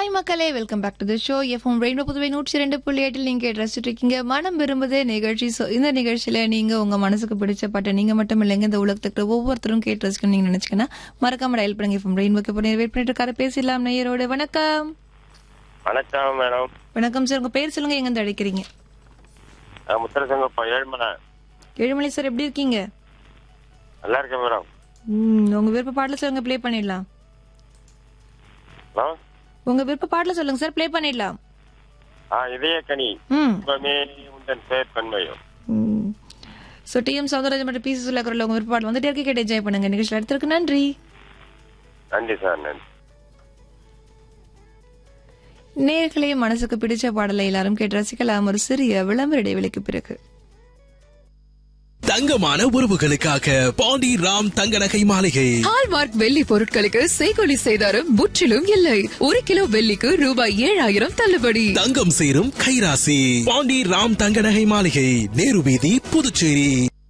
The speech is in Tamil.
ஹாய் மக்களே welcome back to the show FM Rainbow Puduvai நூற்றி ரெண்டு புள்ளி எட்டில் நீங்க ரசிச்சுட்டு இருக்கீங்க மனம் விரும்புதே நிகழ்ச்சி ஸோ இந்த நிகழ்ச்சியில நீங்க உங்க மனசுக்கு பிடிச்ச பாட்டை நீங்க மட்டும் இல்லைங்க இந்த உலகத்துக்கு ஒவ்வொருத்தரும் கேட்டு ரசிக்கணும் நீங்க நினைச்சுக்கன்னா மறக்காம டயல் பண்ணுங்க எஃப்எம் ரெயின்போக்கு இப்போ வெயிட் பண்ணிட்டு இருக்காரு பேசலாம் நேயரோட வணக்கம் வணக்கம் மேடம் வணக்கம் சார் உங்க பேர் சொல்லுங்க எங்க இருந்து அழைக்கிறீங்க நான் முத்தரசங்கப்பா ஏழ்மலை ஏழுமலை சார் எப்படி இருக்கீங்க நல்லா இருக்கேன் மேடம் ம், உங்க விருப்ப பாடல சொல்லுங்க ப்ளே பண்ணிடலாம் ஹலோ உங்க விருப்ப பாடல சொல்லுங்க சார் ப்ளே பண்ணிடலாம் ஆ இதய கனி ம் இன்பமே உந்தன் பேர் கண்மையும் ஸோ டிஎம் சௌந்தரராஜன் மற்றும் பி சுல்லா குரல் உங்க விருப்ப பாடல் வந்துட்டு இருக்க கேட்டு என்ஜாய் பண்ணுங்க நிகழ்ச்சியில் எடுத்திருக்கு நன்றி நன்றி சார் நன்றி நேர்களே மனசுக்கு பிடிச்ச பாடலை எல்லாரும் கேட்டு ரசிக்கலாம் ஒரு சிறிய விளம்பர இடைவெளிக்கு பிறகு தங்கமான உறவுகளுக்காக பாண்டி ராம் தங்க நகை மாளிகை ஹால்மார்க் வெள்ளி பொருட்களுக்கு செய்கொலி செய்தாரும் முற்றிலும் இல்லை ஒரு கிலோ வெள்ளிக்கு ரூபாய் ஏழாயிரம் தள்ளுபடி தங்கம் சேரும் கைராசி பாண்டி ராம் தங்க நகை மாளிகை நேரு வீதி புதுச்சேரி